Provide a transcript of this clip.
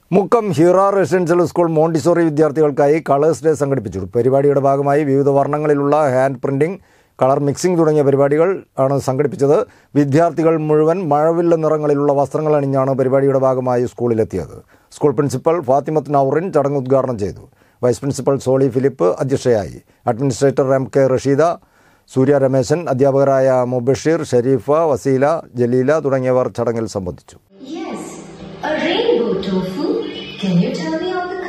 Mukkam Heera residential school Montessori വിദ്യാർത്ഥികൾക്കായി colours day സംഘടിപ്പിച്ചു പരിപാടിയുടെ ഭാഗമായി വിവിധ വർണ്ണങ്ങളിലുള്ള ഹാൻഡ് പ്രിന്റിംഗ് കളർ മിക്സിംഗ് തുടങ്ങിയ പരിപാടികൾ ആണ് സംഘടിപ്പിച്ചത് വിദ്യാർത്ഥികൾ മുഴുവൻ മഴവില്ല നിറങ്ങളിലുള്ള വസ്ത്രങ്ങൾ അണിഞ്ഞാണ് പരിപാടിയുടെ ഭാഗമായി സ്കൂളിലെത്തിയത് സ്കൂൾ പ്രിൻസിപ്പൽ ഫാത്തിമത്ത് നൌറിൻ ചടങ്ങ് ഉദ്ഘാടനം ചെയ്തു വൈസ് പ്രിൻസിപ്പൽ സോളി ഫിലിപ്പ് അധ്യക്ഷയായി administrator M K Rasheeda Surya Rameshan അധ്യാപകരായ മുബഷീർ ഷരീഫ വസീല ജലീല തുടങ്ങിയവർ ചടങ്ങിൽ സംബന്ധിച്ചു Yes, a rainbow tofu. Can you tell me all the